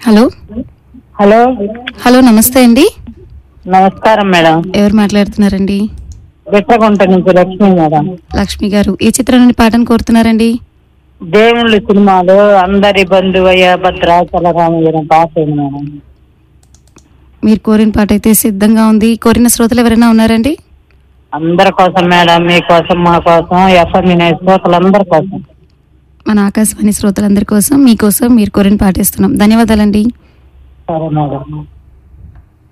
hello hello hello నమస్తే అండి నమస్కారం మేడం ఎవరు మాట్లాడుతున్నారండి బిట్టగుంట నుంచి లక్ష్మి మేడం లక్ష్మి గారు ఈ చిత్రం నుండి పాటను కోరుతున్నారండి దేవుళ్ళ సినిమాలో అందరి బంధువయ్య భద్రాచల రామయ్య పాట ఉంది మేడం మీరు కోరిన పాట అయితే సిద్ధంగా ఉంది కోరిన శ్రోతలు ఎవరైనా ఉన్నారండి అందరి కోసం మేడం మీకోసం మా కోసం ఎఫ్ఎం శ్రోతలందరి కోసం మన ఆకాశవాణి శ్రోతలందరి కోసం మీకోసం మీరు కోరిన పాట ఇస్తున్నాం ధన్యవాదాలండి సరే మేడం